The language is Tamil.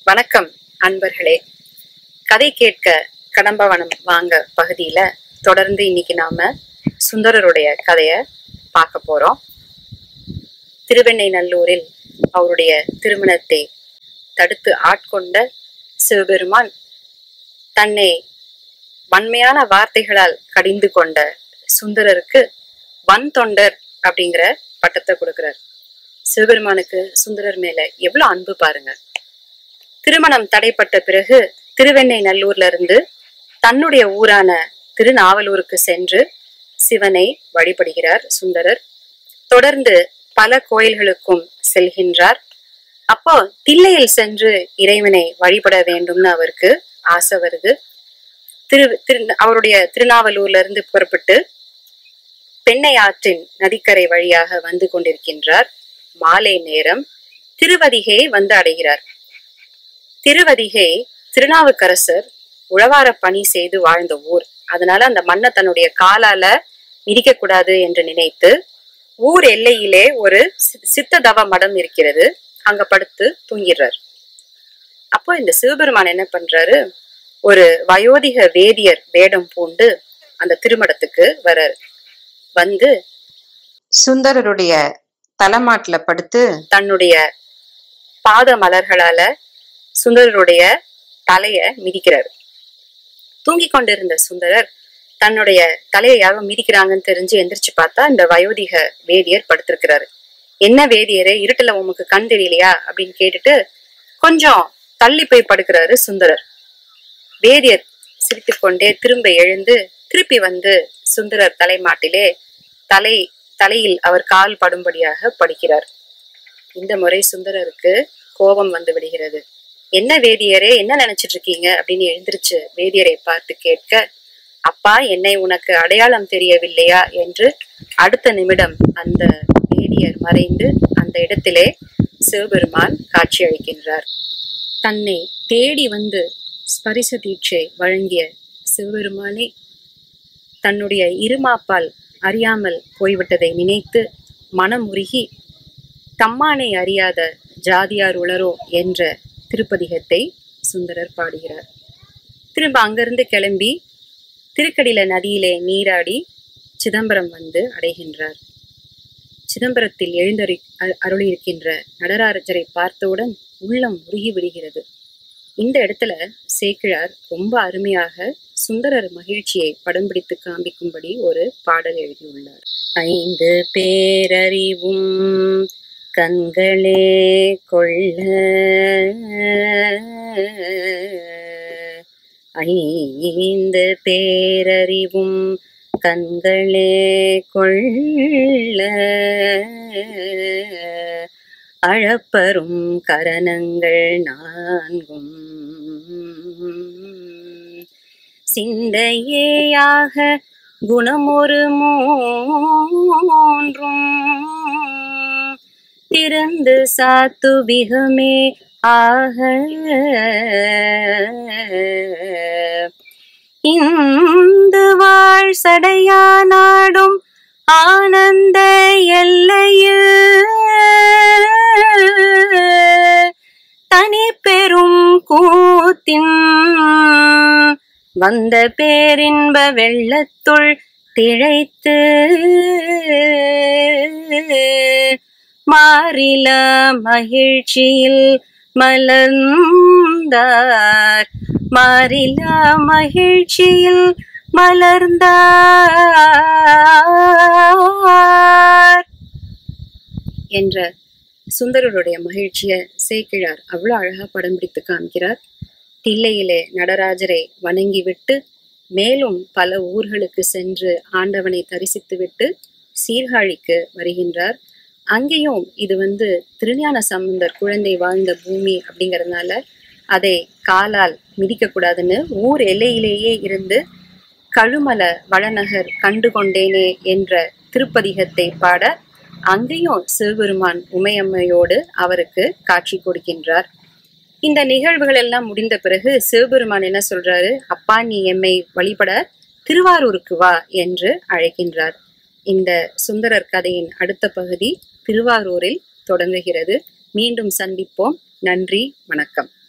வணக்கம் அன்பர்களே கதை கேட்க கடம்பவனம் வாங்க பகுதியில தொடர்ந்து இன்னைக்கு நாம சுந்தரருடைய கதைய பார்க்க போறோம் திருவெண்ணெய்நல்லூரில் அவருடைய திருமணத்தை தடுத்து ஆட்கொண்ட சிவபெருமான் தன்னை வன்மையான வார்த்தைகளால் கடிந்து கொண்ட சுந்தரருக்கு வன் தொண்டர் அப்படிங்கிற பட்டத்தை கொடுக்கிறார் சிவபெருமானுக்கு சுந்தரர் மேல எவ்வளவு அன்பு பாருங்க திருமணம் தடைப்பட்ட பிறகு திருவெண்ணெய் நல்லூர்ல இருந்து தன்னுடைய ஊரான திருநாவலூருக்கு சென்று சிவனை வழிபடுகிறார் சுந்தரர் தொடர்ந்து பல கோயில்களுக்கும் செல்கின்றார் அப்போ தில்லையில் சென்று இறைவனை வழிபட வேண்டும்னு அவருக்கு ஆசை வருது திரு திரு அவருடைய திருநாவலூர்ல இருந்து புறப்பட்டு பெண்ணை ஆற்றின் நதிக்கரை வழியாக வந்து கொண்டிருக்கின்றார் மாலை நேரம் திருவதிகை வந்து அடைகிறார் திருவதிகை திருநாவுக்கரசர் உழவார பணி செய்து வாழ்ந்த ஊர் அதனால அந்த மண்ணை தன்னுடைய காலால மிதிக்க கூடாது என்று நினைத்து ஊர் எல்லையிலே ஒரு சி- சித்த தவ மடம் இருக்கிறது அங்க படுத்து தூங்கிடுறார் அப்போ இந்த சிவபெருமான் என்ன பண்றாரு ஒரு வயோதிக வேதியர் வேடம் பூண்டு அந்த திருமடத்துக்கு வர்றாரு வந்து சுந்தரருடைய தலைமாட்டுல படுத்து தன்னுடைய பாத மலர்களால சுந்தரருடைய தலைய மிதிக்கிறார் தூங்கிக் கொண்டிருந்த சுந்தரர் தன்னுடைய தலையை யாரோ மிதிக்கிறாங்கன்னு தெரிஞ்சு எந்திரிச்சு பார்த்தா இந்த வயோதிக வேதியர் படுத்திருக்கிறாரு என்ன வேதியரே இருட்டுல உமக்கு கண் தெரியலையா அப்படின்னு கேட்டுட்டு கொஞ்சம் தள்ளி போய் படுக்கிறாரு சுந்தரர் வேதியர் சிரித்துக்கொண்டே திரும்ப எழுந்து திருப்பி வந்து சுந்தரர் தலைமாட்டிலே தலை தலையில் அவர் கால் படும்படியாக படுக்கிறார் இந்த முறை சுந்தரருக்கு கோபம் வந்து விடுகிறது என்ன வேதியரே என்ன நினைச்சிட்டு இருக்கீங்க அப்படின்னு எழுந்திருச்சு வேதியரை பார்த்து கேட்க அப்பா என்னை உனக்கு அடையாளம் தெரியவில்லையா என்று அடுத்த நிமிடம் அந்த வேதியர் மறைந்து அந்த இடத்திலே சிவபெருமான் காட்சியளிக்கின்றார் தன்னை தேடி வந்து ஸ்பரிச தீட்சை வழங்கிய சிவபெருமானை தன்னுடைய இருமாப்பால் அறியாமல் போய்விட்டதை நினைத்து மனமுருகி தம்மானை அறியாத ஜாதியார் உளரோ என்ற திருப்பதிகத்தை சுந்தரர் பாடுகிறார் திரும்ப அங்கிருந்து கிளம்பி திருக்கடில நதியிலே நீராடி சிதம்பரம் வந்து அடைகின்றார் சிதம்பரத்தில் எழுந்தறி அ- அருளியிருக்கின்ற நடராஜரை பார்த்தவுடன் உள்ளம் உருகி விடுகிறது இந்த இடத்துல சேக்கிழார் ரொம்ப அருமையாக சுந்தரர் மகிழ்ச்சியை படம் பிடித்து காண்பிக்கும்படி ஒரு பாடல் எழுதியுள்ளார் ஐந்து பேரறிவும் கண்களே கொள்ள ஐந்து பேரறிவும் கண்களே கொள்ள அழப்பரும் கரணங்கள் நான்கும் சிந்தையேயாக குணமொரு மூன்றும் திறந்து சாத்துவிகமே ஆக இந்த வாழ் சடையா நாடும் ஆனந்த எல்லையில் தனி பெரும் கூத்தின் வந்த பேரின்ப வெள்ளத்துள் திளைத்து மாறில மகிழ்ச்சியில் மலர்ந்தார் மாறில மகிழ்ச்சியில் மலர்ந்தார் என்ற சுந்தரருடைய மகிழ்ச்சியை சேக்கிழார் அவ்வளவு அழகா படம் பிடித்து காண்கிறார் தில்லையிலே நடராஜரை வணங்கிவிட்டு மேலும் பல ஊர்களுக்கு சென்று ஆண்டவனை தரிசித்துவிட்டு சீர்காழிக்கு வருகின்றார் அங்கேயும் இது வந்து திருஞான சம்பந்தர் குழந்தை வாழ்ந்த பூமி அப்படிங்கறதுனால அதை காலால் மிதிக்கக்கூடாதுன்னு ஊர் எல்லையிலேயே இருந்து கழுமல வளநகர் கண்டு கொண்டேனே என்ற திருப்பதிகத்தை பாட அங்கேயும் சிவபெருமான் உமையம்மையோடு அவருக்கு காட்சி கொடுக்கின்றார் இந்த நிகழ்வுகள் எல்லாம் முடிந்த பிறகு சிவபெருமான் என்ன சொல்றாரு அப்பா நீ எம்மை வழிபட திருவாரூருக்கு வா என்று அழைக்கின்றார் இந்த சுந்தரர் கதையின் அடுத்த பகுதி திருவாரூரில் தொடங்குகிறது மீண்டும் சந்திப்போம் நன்றி வணக்கம்